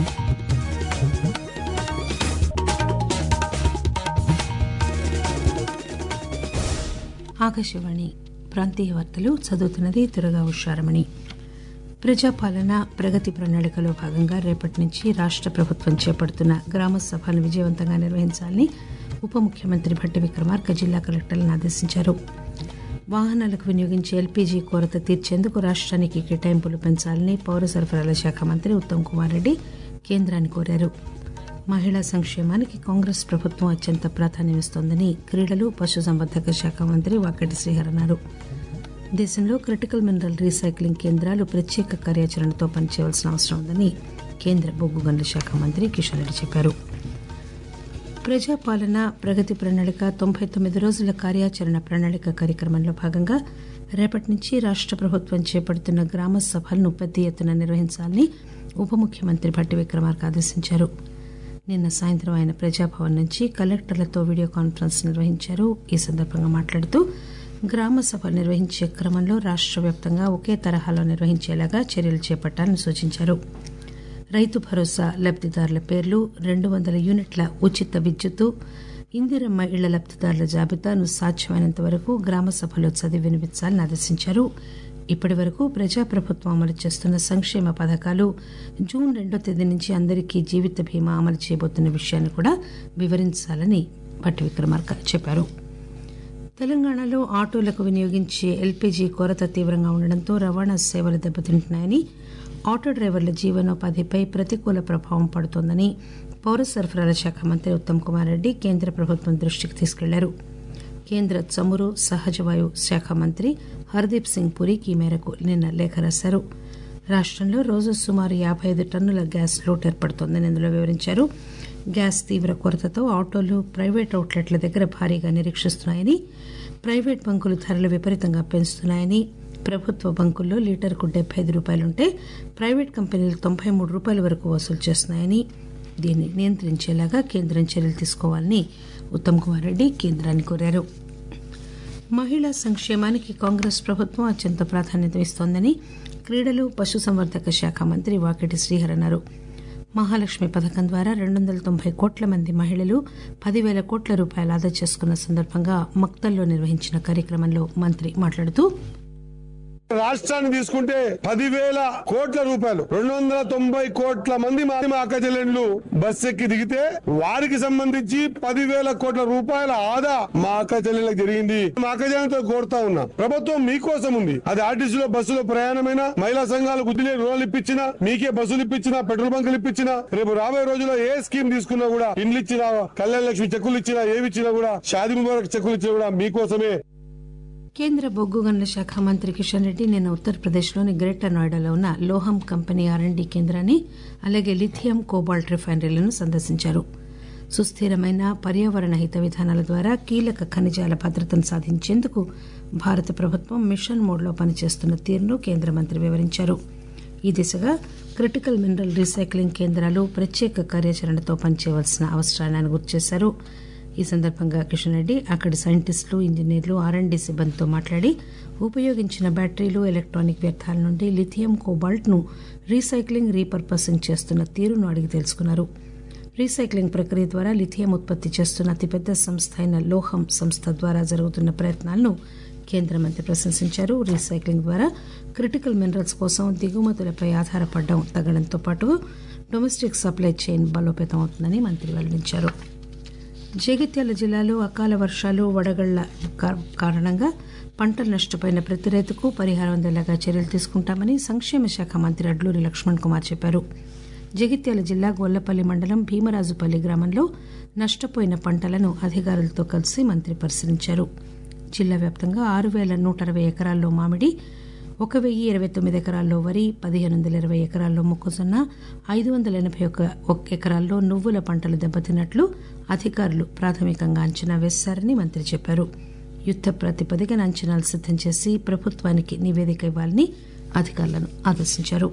ఆకాశవాణి ప్రాంతీయ వార్తలు చదువుతున్నది దురగా ఉషారమణి ప్రజాపాలన ప్రగతి ప్రణాళికలో భాగంగా రేపటి నుంచి రాష్ట ప్రభుత్వం చేపడుతున్న గ్రామ సభలను విజయవంతంగా నిర్వహించాలని ఉప ముఖ్యమంత్రి భట్టి విక్రమార్క జిల్లా కలెక్టర్లను ఆదేశించారు వాహనాలకు వినియోగించే ఎల్పీజీ కొరత తీర్చేందుకు రాష్ట్రానికి కేటాయింపులు పెంచాలని పౌర సరఫరాల శాఖ మంత్రి ఉత్తమ్ కుమార్ రెడ్డి కేంద్రాన్ని కోరారు మహిళా సంక్షేమానికి కాంగ్రెస్ ప్రభుత్వం అత్యంత ప్రాధాన్యమిస్తోందని క్రీడలు పశుసంవర్ధక శాఖ మంత్రి వాకటి శ్రీహర్ అన్నారు దేశంలో క్రిటికల్ మినరల్ రీసైక్లింగ్ కేంద్రాలు ప్రత్యేక కార్యాచరణతో పనిచేయవలసిన అవసరం ఉందని కేంద్ర బొగ్గు గనుల శాఖ మంత్రి కిషన్ రెడ్డి చెప్పారు ప్రజాపాలన ప్రగతి ప్రణాళిక తొంభై తొమ్మిది రోజుల కార్యాచరణ ప్రణాళిక కార్యక్రమంలో భాగంగా రేపటి నుంచి రాష్ట ప్రభుత్వం చేపడుతున్న గ్రామ సభలను పెద్ద ఎత్తున నిర్వహించాలని ఉప ముఖ్యమంత్రి భట్టి విక్రమార్క ఆదేశించారు నిన్న సాయంత్రం ఆయన ప్రజాభవన్ నుంచి కలెక్టర్లతో వీడియో కాన్ఫరెన్స్ నిర్వహించారు ఈ సందర్భంగా మాట్లాడుతూ గ్రామ సభలు నిర్వహించే క్రమంలో రాష్ట వ్యాప్తంగా ఒకే తరహాలో నిర్వహించేలాగా చర్యలు చేపట్టాలని సూచించారు రైతు భరోసా లబ్దిదారుల పేర్లు రెండు వందల యూనిట్ల ఉచిత విద్యుత్తు ఇందిరమ్మ ఇళ్ల లబ్దిదారుల జాబితాను సాధ్యమైనంత వరకు గ్రామ సభలో చదివి వినిపించాలని ఆదేశించారు ఇప్పటి వరకు ప్రజాప్రభుత్వం అమలు చేస్తున్న సంక్షేమ పథకాలు జూన్ రెండో తేదీ నుంచి అందరికీ జీవిత బీమా అమలు చేయబోతున్న విషయాన్ని కూడా వివరించాలని భట్టి విక్రమార్క చెప్పారు తెలంగాణలో ఆటోలకు వినియోగించే ఎల్పీజీ కొరత తీవ్రంగా ఉండడంతో రవాణా సేవలు దెబ్బతింటున్నాయని ఆటో డ్రైవర్ల జీవనోపాధిపై ప్రతికూల ప్రభావం పడుతోందని పౌర సరఫరాల శాఖ మంత్రి ఉత్తమ్ కుమార్ రెడ్డి కేంద్ర ప్రభుత్వం దృష్టికి తీసుకెళ్లారు కేంద్ర చమురు సహజవాయు శాఖ మంత్రి హర్దీప్ సింగ్ పురికి ఈ మేరకు నిన్న లేఖ రాశారు రాష్టంలో రోజు సుమారు యాబై ఐదు టన్నుల గ్యాస్ లోటు ఏర్పడుతోందని ఇందులో వివరించారు గ్యాస్ తీవ్ర కొరతతో ఆటోలు ప్రైవేట్ అవుట్లెట్ల దగ్గర భారీగా నిరీక్షిస్తున్నాయని ప్రైవేట్ బంకులు ధరలు విపరీతంగా పెంచుతున్నాయని ప్రభుత్వ బంకుల్లో లీటర్కు డెబ్బై ఐదు రూపాయలుంటే ప్రైవేట్ కంపెనీలు తొంభై మూడు రూపాయల వరకు వసూలు చేస్తున్నాయని దీన్ని నియంత్రించేలాగా కేంద్రం చర్యలు తీసుకోవాలని ఉత్తమ్ కుమార్ రెడ్డి కేంద్రాన్ని కోరారు మహిళా సంక్షేమానికి కాంగ్రెస్ ప్రభుత్వం అత్యంత ప్రాధాన్యత ఇస్తోందని క్రీడలు పశుసంవర్ధక శాఖ మంత్రి వాకిటి శ్రీహర్ అన్నారు మహాలక్ష్మి పథకం ద్వారా రెండు వందల తొంభై కోట్ల మంది మహిళలు పదివేల కోట్ల రూపాయలు ఆదా చేసుకున్న సందర్భంగా మక్తల్లో నిర్వహించిన కార్యక్రమంలో మంత్రి మాట్లాడుతూ రాష్ట్రాన్ని తీసుకుంటే పదివేల కోట్ల రూపాయలు రెండు వందల తొంభై కోట్ల మంది మా మా అక్క చెల్లెండ్లు బస్ ఎక్కి దిగితే వారికి సంబంధించి పదివేల కోట్ల రూపాయల ఆదా మా అక్క చెల్లెళ్ళకి జరిగింది మా అక్క చెల్లెలతో కోరుతా ఉన్నా ప్రభుత్వం మీకోసం ఉంది అది ఆర్టీసీలో బస్సులో ప్రయాణమైన మహిళా సంఘాలకు ఉద్యోగ రుణాలు ఇప్పించినా మీకే బస్సులు ఇప్పించినా పెట్రోల్ బంకులు ఇప్పించినా రేపు రాబోయే రోజుల్లో ఏ స్కీమ్ తీసుకున్నా కూడా ఇండ్లు ఇచ్చినా కళ్యాణ లక్ష్మి చెక్కులు ఇచ్చినా ఏవి ఇచ్చినా కూడా షాది ముబారక్ చెక్కులు ఇచ్చినా కూడా మీకోసమే కేంద్ర బొగ్గు గనుల శాఖ మంత్రి కిషన్ రెడ్డి నిన్న ఉత్తరప్రదేశ్లోని గ్రేటర్ నోయిడాలో ఉన్న లోహం కంపెనీ ఆర్ఎండీ కేంద్రాన్ని అలాగే లిథియం కోబాల్ట్ రిఫైనరీలను సందర్శించారు సుస్థిరమైన పర్యావరణ హిత విధానాల ద్వారా కీలక ఖనిజాల భద్రతను సాధించేందుకు భారత ప్రభుత్వం మిషన్ మోడ్లో పనిచేస్తున్న తీరును కేంద్ర మంత్రి వివరించారు ఈ దిశగా క్రిటికల్ మినరల్ రీసైక్లింగ్ కేంద్రాలు ప్రత్యేక కార్యాచరణతో పనిచేయవలసిన అవసరాన్ని ఆయన గుర్తు చేశారు ఈ సందర్భంగా కిషన్ రెడ్డి అక్కడి సైంటిస్టులు ఇంజనీర్లు ఆర్ఎండీ సిబ్బందితో మాట్లాడి ఉపయోగించిన బ్యాటరీలు ఎలక్ట్రానిక్ వ్యర్థాల నుండి లిథియం కోబాల్ట్ ను రీసైక్లింగ్ రీపర్పసింగ్ చేస్తున్న తీరును అడిగి తెలుసుకున్నారు రీసైక్లింగ్ ప్రక్రియ ద్వారా లిథియం ఉత్పత్తి చేస్తున్న అతిపెద్ద సంస్థ అయిన లోహం సంస్థ ద్వారా జరుగుతున్న ప్రయత్నాలను కేంద్ర మంత్రి ప్రశంసించారు రీసైక్లింగ్ ద్వారా క్రిటికల్ మినరల్స్ కోసం దిగుమతులపై ఆధారపడడం తగ్గడంతో పాటు డొమెస్టిక్ సప్లై చైన్ బలోపేతం అవుతుందని మంత్రి వెల్లడించారు జగిత్యాల జిల్లాలో అకాల వర్షాలు వడగళ్ల కారణంగా పంటలు నష్టపోయిన ప్రతి రైతుకు పరిహారం అందేలాగా చర్యలు తీసుకుంటామని సంక్షేమ శాఖ మంత్రి అడ్లూరి లక్ష్మణ్ కుమార్ చెప్పారు జగిత్యాల జిల్లా గొల్లపల్లి మండలం భీమరాజుపల్లి గ్రామంలో నష్టపోయిన పంటలను అధికారులతో కలిసి మంత్రి పరిశీలించారు జిల్లా వ్యాప్తంగా ఆరు పేల నూట అరవై ఎకరాల్లో మామిడి ఒక వెయ్యి ఇరవై తొమ్మిది ఎకరాల్లో వరి పదిహేను వందల ఇరవై ఎకరాల్లో మొక్కజొన్న ఐదు వందల ఎనభై ఒక ఎకరాల్లో నువ్వుల పంటలు దెబ్బతిన్నట్లు అధికారులు ప్రాథమికంగా అంచనా వేశారని మంత్రి చెప్పారు యుద్ద ప్రాతిపదికన అంచనాలు సిద్దం చేసి ప్రభుత్వానికి నివేదిక ఇవ్వాలని అధికారులను ఆదేశించారు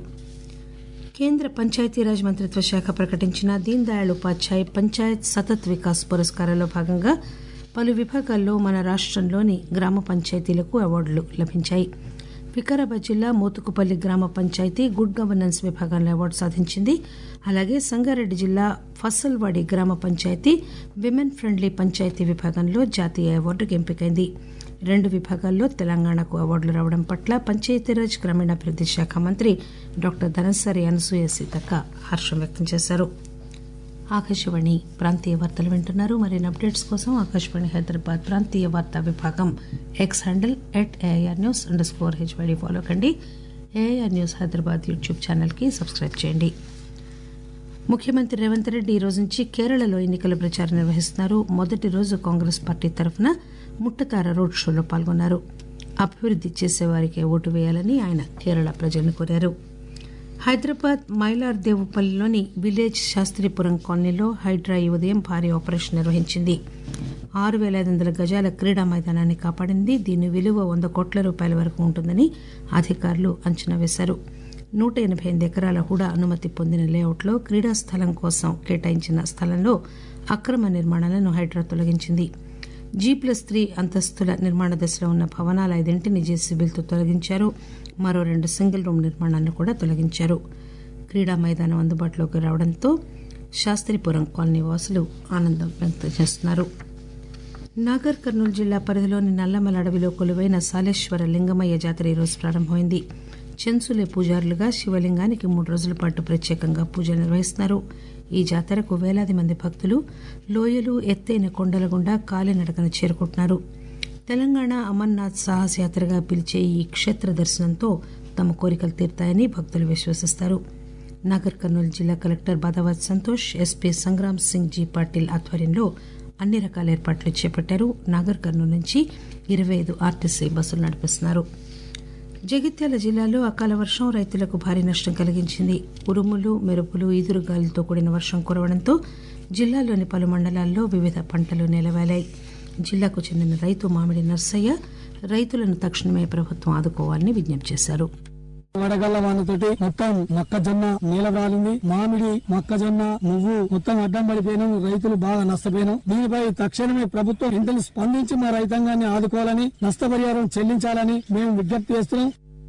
కేంద్ర పంచాయతీరాజ్ మంత్రిత్వ శాఖ ప్రకటించిన దీన్ దయాళ్ ఉపాధ్యాయ్ పంచాయత్ సతత్ వికాస్ పురస్కారాల్లో భాగంగా పలు విభాగాల్లో మన రాష్టంలోని గ్రామ పంచాయతీలకు అవార్డులు లభించాయి వికారాబాద్ జిల్లా మోతుకుపల్లి గ్రామ పంచాయతీ గుడ్ గవర్నెన్స్ విభాగంలో అవార్డు సాధించింది అలాగే సంగారెడ్డి జిల్లా ఫసల్వాడి గ్రామ పంచాయతీ విమెన్ ఫ్రెండ్లీ పంచాయతీ విభాగంలో జాతీయ అవార్డుకు ఎంపికైంది రెండు విభాగాల్లో తెలంగాణకు అవార్డులు రావడం పట్ల పంచాయతీరాజ్ గ్రామీణాభివృద్ది శాఖ మంత్రి డాక్టర్ ధనసరి అనసూయ సీతక్క హర్షం వ్యక్తం చేశారు ఆకాశవాణి ప్రాంతీయ వార్తలు వింటున్నారు మరిన్ని అప్డేట్స్ కోసం ఆకాశవాణి హైదరాబాద్ ప్రాంతీయ వార్తా విభాగం X handle at AIR news under score HYD follow కండి ఏఐఆర్ న్యూస్ హైదరాబాద్ యూట్యూబ్ ఛానల్కి సబ్స్క్రైబ్ చేయండి ముఖ్యమంత్రి రేవంత్ రెడ్డి ఈ రోజు నుంచి కేరళలో ఎన్నికల ప్రచారం నిర్వహిస్తున్నారు మొదటి రోజు కాంగ్రెస్ పార్టీ తరఫున ముట్టతార రోడ్ షోలో పాల్గొన్నారు అభివృద్ది చేసేవారికే ఓటు వేయాలని ఆయన కేరళ ప్రజలను కోరారు హైదరాబాద్ మైలార్ దేవుపల్లిలోని విలేజ్ శాస్త్రీపురం కాలనీలో హైడ్రా ఈ ఉదయం భారీ ఆపరేషన్ నిర్వహించింది ఆరు పేల ఐదు వందల గజాల క్రీడా మైదానాన్ని కాపాడింది దీని విలువ వంద కోట్ల రూపాయల వరకు ఉంటుందని అధికారులు అంచనా వేశారు నూట ఎనబై ఎనిమిది ఎకరాల హుడా అనుమతి పొందిన లేఅవుట్లో క్రీడా స్థలం కోసం కేటాయించిన స్థలంలో అక్రమ నిర్మాణాలను హైడ్రా తొలగించింది జీ ప్లస్ త్రీ అంతస్తుల నిర్మాణ దశలో ఉన్న భవనాల ఐదింటిని జేసీబీలతో తొలగించారు మరో రెండు సింగిల్ రూమ్ నిర్మాణాలను కూడా తొలగించారు క్రీడా మైదానం అందుబాటులోకి రావడంతో శాస్త్రీపురం కాలనీ వాసులు ఆనందం వ్యక్తం చేస్తున్నారు నాగర్ కర్నూలు జిల్లా పరిధిలోని నల్లమల అడవిలో కొలువైన సాలేశ్వర లింగమయ్య జాతర ఈరోజు ప్రారంభమైంది చెన్సులే పూజారులుగా శివలింగానికి మూడు రోజుల పాటు ప్రత్యేకంగా పూజలు నిర్వహిస్తున్నారు ఈ జాతరకు వేలాది మంది భక్తులు లోయలు ఎత్తైన కొండల గుండా కాలినడకన చేరుకుంటున్నారు తెలంగాణ అమర్నాథ్ సాహస యాత్రగా పిలిచే ఈ క్షేత్ర దర్శనంతో తమ కోరికలు తీరుతాయని భక్తులు విశ్వసిస్తారు నాగర్ కర్నూలు జిల్లా collector Badavath Santosh SP Sangram Singh G Patil ఆధ్వర్యంలో అన్ని రకాల ఏర్పాట్లు చేపట్టారు నాగర్ కర్నూలు నుంచి ఇరవై ఐదు ఆర్టీసీ బస్సులు నడిపిస్తున్నారు జగిత్యాల జిల్లాలో అకాల వర్షం రైతులకు భారీ నష్టం కలిగించింది ఉరుములు మెరుపులు ఈదురుగాలులతో కూడిన వర్షం కురవడంతో జిల్లాలోని పలు మండలాల్లో వివిధ పంటలు నిలవేలాయి జిల్లాకు చెందిన రైతు మామిడి నర్సయ్య రైతులను తక్షణమే ప్రభుత్వం ఆదుకోవాలని విజ్ఞప్తి చేశారు వడగళ్ల వానతోటి మొత్తం మొక్కజొన్న నీల రాలింది మామిడి మొక్కజొన్న నువ్వు మొత్తం అడ్డం పడిపోయినాం రైతులు బాగా నష్టపోయినాం దీనిపై తక్షణమే ప్రభుత్వం వెంటనే స్పందించి మా రైతాంగాన్ని ఆదుకోవాలని నష్టపరిహారం చెల్లించాలని మేము విజ్ఞప్తి చేస్తున్నాం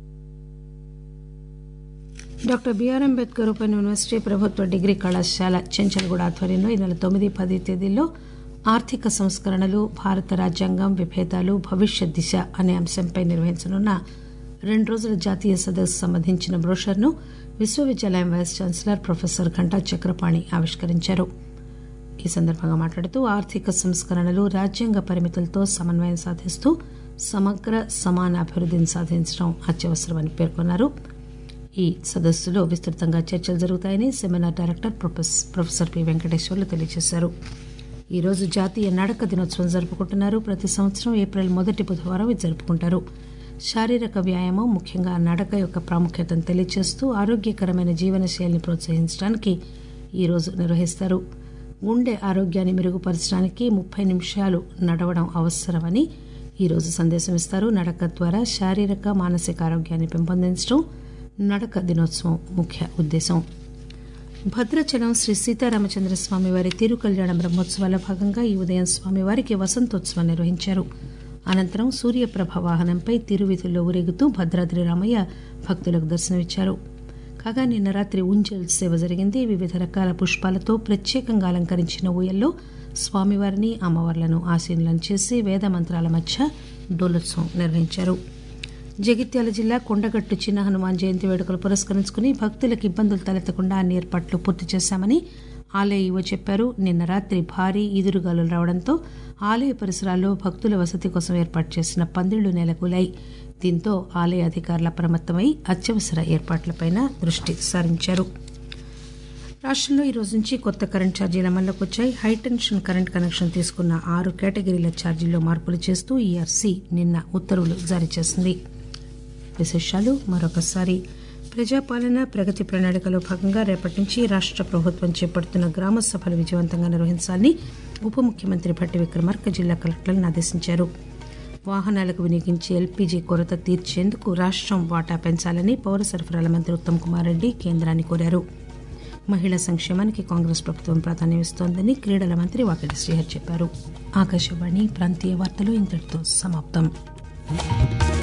doctor B R Ambedkar open university ప్రభుత్వ డిగ్రీ కళాశాల చెంచల్గూడ ఆధ్వర్యంలో ఈ నెల తొమ్మిది పది తేదీల్లో ఆర్థిక సంస్కరణలు భారత రాజ్యాంగం విభేదాలు భవిష్యత్ దిశ అనే అంశంపై నిర్వహించనున్న రెండు రోజుల జాతీయ సదస్సు సంబంధించిన బ్రోషర్ను విశ్వవిద్యాలయం vice chancellor professor Ghanta Chakrapani ఆవిష్కరించారు ఈ సందర్భంగా మాట్లాడుతూ ఆర్థిక సంస్కరణలు రాజ్యాంగ పరిమితులతో సమన్వయం సాధిస్తూ సమగ్ర సమాన అభివృద్ధిని సాధించడం అత్యవసరమని పేర్కొన్నారు ఈ సదస్సులో విస్తృతంగా చర్చలు జరుగుతాయని సెమినార్ డైరెక్టర్ ప్రొఫెస్- ప్రొఫెసర్ పి వెంకటేశ్వర్లు తెలియజేశారు ఈ రోజు జాతీయ నడక దినోత్సవం జరుపుకుంటున్నారు ప్రతి సంవత్సరం ఏప్రిల్ మొదటి బుధవారం ఇది జరుపుకుంటారు శారీరక వ్యాయామం ముఖ్యంగా నడక యొక్క ప్రాముఖ్యతను తెలియజేస్తూ ఆరోగ్యకరమైన జీవనశైలిని ప్రోత్సహించడానికి ఈ రోజు నిర్వహిస్తారు గుండె ఆరోగ్యాన్ని మెరుగుపరచడానికి ముప్పై నిమిషాలు నడవడం అవసరమని ఈ రోజు సందేశం ఇస్తారు నడక ద్వారా శారీరక మానసిక ఆరోగ్యాన్ని పెంపొందించడం నడక దినోత్సవం ముఖ్య ఉద్దేశం భద్రాచలం శ్రీ సీతారామచంద్ర స్వామి వారి తిరు కళ్యాణ బ్రహ్మోత్సవాల భాగంగా ఈ ఉదయం స్వామివారికి వసంతోత్సవం నిర్వహించారు అనంతరం సూర్యప్రభ వాహనంపై తిరువీధుల్లో ఊరేగుతూ భద్రాద్రి రామయ్య భక్తులకు దర్శనమిచ్చారు కాగా నిన్న రాత్రి ఉంజల్ సేవ జరిగింది వివిధ రకాల పుష్పాలతో ప్రత్యేకంగా అలంకరించిన ఊయల్లో స్వామివారిని అమ్మవార్లను ఆసీనులను చేసి వేద మంత్రాల మధ్య డోలోత్సవం నిర్వహించారు జగిత్యాల జిల్లా కొండగట్టు చిన్న హనుమాన్ జయంతి వేడుకలు పురస్కరించుకుని భక్తులకు ఇబ్బందులు తలెత్తకుండా అన్ని ఏర్పాట్లు పూర్తి చేశామని ఆలయ ఈవో చెప్పారు నిన్న రాత్రి భారీ ఈదురుగాలులు రావడంతో ఆలయ పరిసరాల్లో భక్తుల వసతి కోసం ఏర్పాటు చేసిన పందిళ్లు నెలకూలాయి దీంతో ఆలయ అధికారులు అప్రమత్తమై అత్యవసర ఏర్పాట్లపై దృష్టి సారించారు రాష్ట్రంలో ఈ రోజు నుంచి కొత్త కరెంట్ ఛార్జీల అమల్లోకి వచ్చాయి హైటెన్షన్ కరెంట్ కనెక్షన్ తీసుకున్న ఆరు కేటగిరీల ఛార్జీల్లో మార్పులు చేస్తూ ఈఆర్సీ నిన్న ఉత్తర్వులు జారీ చేసింది విశేషాలు మరొకసారి ప్రజాపాలన ప్రగతి ప్రణాళికలో భాగంగా రేపటి నుంచి రాష్ట్ర ప్రభుత్వం చేపడుతున్న గ్రామ సభలు విజయవంతంగా నిర్వహించాలని ఉప ముఖ్యమంత్రి భట్టి విక్రమార్క జిల్లా కలెక్టర్లను ఆదేశించారు వాహనాలకు వినియోగించే ఎల్పీజీ కొరత తీర్చేందుకు రాష్ట్రం వాటా పెంచాలని పౌర సరఫరాల మంత్రి ఉత్తమ్ కుమార్ రెడ్డి కేంద్రాన్ని కోరారు మహిళా సంక్షేమానికి కాంగ్రెస్ ప్రభుత్వం ప్రాధాన్యమిస్తోందని క్రీడల మంత్రి వాకిటి శ్రీహర్ చెప్పారు ఆకాశవాణి ప్రాంతీయ వార్తలు ఇంతటితో సమాప్తం